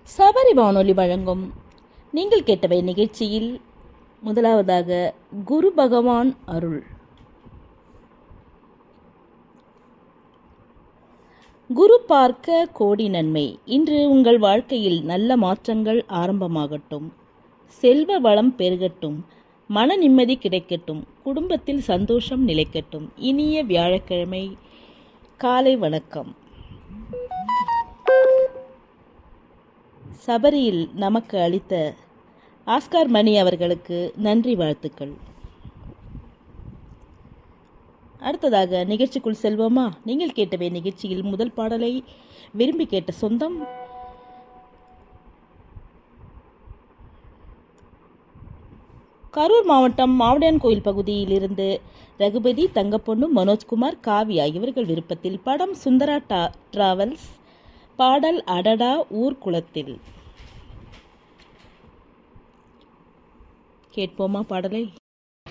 சபரி வானொலி வழங்கும் நீங்கள் கேட்டவை நிகழ்ச்சியில் முதலாவதாக குரு பகவான் அருள் குரு பார்க்க கோடி நன்மை இன்று உங்கள் வாழ்க்கையில் நல்ல மாற்றங்கள் ஆரம்பமாகட்டும் செல்வ வளம் பெருகட்டும் மன நிம்மதி கிடைக்கட்டும் குடும்பத்தில் சந்தோஷம் நிலைக்கட்டும் இனிய வியாழக்கிழமை காலை வணக்கம் சபரியில் நமக்கு அளித்த ஆஸ்கார் மணி அவர்களுக்கு நன்றி வாழ்த்துக்கள் அடுத்ததாக நிகழ்ச்சிக்குள் செல்வோமா நீங்கள் கேட்டவை நிகழ்ச்சியில் முதல் பாடலை விரும்பி கேட்ட சொந்தம் கரூர் மாவட்டம் மாவடியான் கோயில் பகுதியிலிருந்து ரகுபதி தங்கப்பொண்ணு மனோஜ்குமார் காவியா இவர்கள் விருப்பத்தில் படம் சுந்தரா டா டிராவல்ஸ் பாடல் அடடா ஊர் குளத்தில் கேட்போமா பாடலை